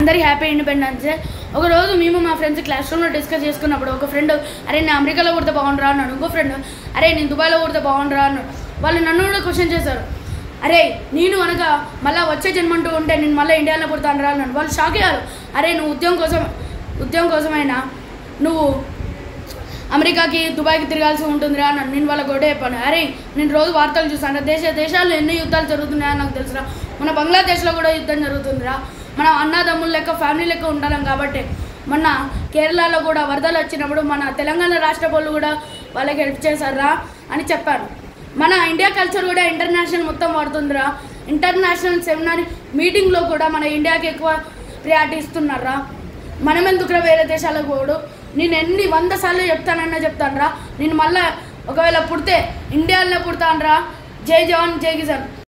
అందరికి happy independence day ఒక రోజు మేము మా ఫ్రెండ్స్ క్లాస్ రూమ్లో డిస్కస్ చేసుకున్నప్పుడు ఒక ఫ్రెండ్ అరే నేను అమెరికాలో కుడితే బాగుండరా అన్నాడు ఇంకో ఫ్రెండ్ అరే నేను దుబాయ్లో కుడితే బాగుండరా అన్నాడు వాళ్ళు నన్ను కూడా క్వశ్చన్ చేశారు అరే నేను అనగా మళ్ళీ వచ్చే జన్మంటూ ఉంటే నేను మళ్ళీ ఇండియాలో పుడతాను రా అన్నాడు వాళ్ళు షాక్ అయ్యారు అరే నువ్వు ఉద్యోగం కోసం ఉద్యోగం కోసమైనా నువ్వు అమెరికాకి దుబాయ్కి తిరగాల్సి ఉంటుందిరా అన్నాను నేను వాళ్ళకి ఒకటే చెప్పాను అరే నేను రోజు వార్తలు చూస్తాను దేశ దేశాల్లో ఎన్ని యుద్ధాలు జరుగుతున్నాయని నాకు తెలుసురా మన బంగ్లాదేశ్లో కూడా యుద్ధం జరుగుతుందిరా మనం అన్నదమ్ముల లెక్క ఫ్యామిలీ లెక్క ఉండాలం కాబట్టి మొన్న కేరళలో కూడా వరదలు వచ్చినప్పుడు మన తెలంగాణ రాష్ట్ర వాళ్ళు కూడా వాళ్ళకి హెల్ప్ చేశారా అని చెప్పాను మన ఇండియా కల్చర్ కూడా ఇంటర్నేషనల్ మొత్తం వాడుతుందిరా ఇంటర్నేషనల్ సెమినార్ మీటింగ్లో కూడా మన ఇండియాకి ఎక్కువ ప్రియారిటీ ఇస్తున్నారా మనం ఎందుకురా వేరే దేశాలకు పోడు నేను ఎన్ని వంద సార్లు చెప్తానన్నా చెప్తానురా నేను మళ్ళీ ఒకవేళ పుడితే ఇండియాలో పుడతానురా జై జవాన్ జై కిసాన్